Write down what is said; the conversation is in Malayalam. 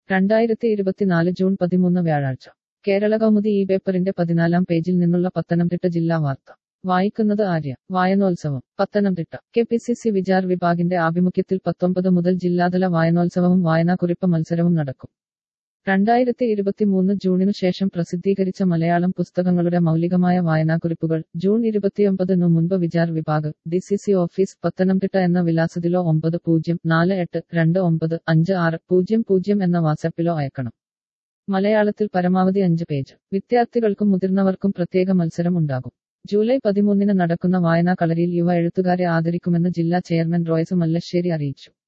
രണ്ടായിരത്തി ഇരുപത്തിനാല് ജൂൺ പതിമൂന്ന് വ്യാഴാഴ്ച കേരള കൗമുദി ഈ പേപ്പറിന്റെ പതിനാലാം പേജിൽ നിന്നുള്ള പത്തനംതിട്ട ജില്ലാ വാർത്ത വായിക്കുന്നത് ആര്യ വായനോത്സവം Pathanamthitta K P C C Vichar വിഭാഗിന്റെ ആഭിമുഖ്യത്തിൽ പത്തൊമ്പത് മുതൽ ജില്ലാതല വായനോത്സവവും വായനാക്കുറിപ്പ് മത്സരവും നടക്കും രണ്ടായിരത്തി ഇരുപത്തിമൂന്ന് ജൂണിനു ശേഷം പ്രസിദ്ധീകരിച്ച മലയാളം പുസ്തകങ്ങളുടെ മൗലികമായ വായനാക്കുറിപ്പുകൾ ജൂൺ ഇരുപത്തിയൊമ്പതിനു മുൻപ് Vichar Vibhag D C C office Pathanamthitta എന്ന വിലാസത്തിലോ ഒമ്പത് പൂജ്യം നാല് എട്ട് രണ്ട് ഒമ്പത് അഞ്ച് ആറ് പൂജ്യം പൂജ്യം എന്ന വാട്സാപ്പിലോ അയക്കണം മലയാളത്തിൽ പരമാവധി അഞ്ച് പേജ് വിദ്യാർത്ഥികൾക്കും മുതിർന്നവർക്കും പ്രത്യേക മത്സരം ഉണ്ടാകും ജൂലൈ പതിമൂന്നിന് നടക്കുന്ന വായനാ കളരിയിൽ യുവ എഴുത്തുകാരെ ആദരിക്കുമെന്ന് ജില്ലാ ചെയർമാൻ റോയ്സ് മല്ലശ്ശേരി അറിയിച്ചു